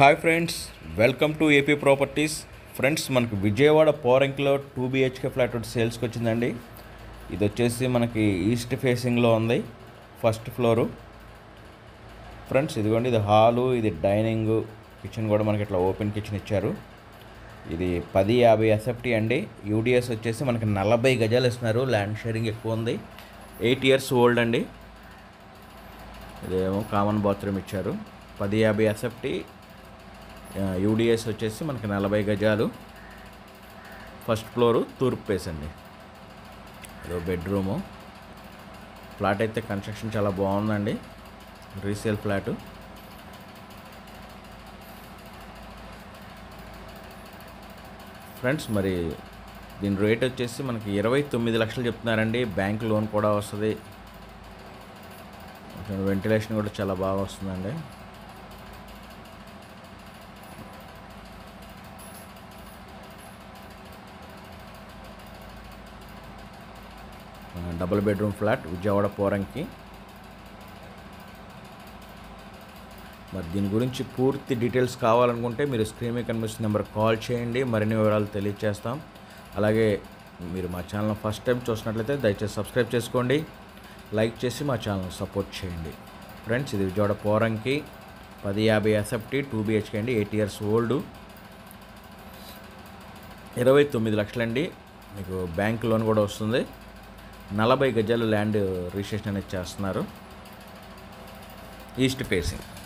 hi friends welcome to AP properties friends మనకి విజయవాడ పోరంకిలో two BHK flat ఒకటి సేల్స్కి వచ్చిందండి ఇది వచ్చేసి మనకి ఈస్ట్ ఫేసింగ్లో ఉంది ఫస్ట్ ఫ్లోరు ఫ్రెండ్స్ ఇదిగోండి ఇది హాలు ఇది డైనింగ్ కిచెన్ కూడా మనకి ఇట్లా ఓపెన్ కిచెన్ ఇచ్చారు ఇది పది యాభై ఎస్ఎఫ్టీ అండి యూడిఎస్ వచ్చేసి మనకి నలభై గజాలు ఇస్తున్నారు ల్యాండ్ షేరింగ్ ఎక్కువ ఉంది ఎయిట్ ఇయర్స్ ఓల్డ్ అండి ఇదేమో కామన్ బాత్రూమ్ ఇచ్చారు పది యాభై ఎస్ఎఫ్టీ యూడిఎస్ వచ్చేసి మనకి నలభై గజాలు ఫస్ట్ ఫ్లోరు తూర్పు ఫేస్ అండి ఇదో బెడ్రూము ఫ్లాట్ అయితే కన్స్ట్రక్షన్ చాలా బాగుందండి రీసేల్ ఫ్లాటు ఫ్రెండ్స్ మరి దీని రేట్ వచ్చేసి మనకి ఇరవై తొమ్మిది లక్షలు చెప్తున్నారండి బ్యాంక్ లోన్ కూడా వస్తుంది వెంటిలేషన్ కూడా చాలా బాగా వస్తుందండి double bedroom flat Vijayawada Poranki మరి దీని గురించి పూర్తి డీటెయిల్స్ కావాలనుకుంటే మీరు స్క్రీన్ మీద కనిపిస్తున్న నెంబర్ కాల్ చేయండి మరిన్ని వివరాలు తెలియజేస్తాం అలాగే మీరు మా ఛానల్ ఫస్ట్ టైం చూసినట్లయితే దయచేసి సబ్స్క్రైబ్ చేసుకోండి లైక్ చేసి మా ఛానల్ సపోర్ట్ చేయండి ఫ్రెండ్స్ ఇది విజయవాడ పోరంకి పది యాభై ఎస్ఎఫ్టీ టూ బిహెచ్కే అండి ఎయిట్ ఇయర్స్ ఓల్డ్ ఇరవై తొమ్మిది లక్షలండి మీకు బ్యాంక్ లోన్ కూడా వస్తుంది నలభై గజాలు ల్యాండ్ రిజిస్ట్రేషన్ అనేది చేస్తున్నారు ఈస్ట్ ఫేసింగ్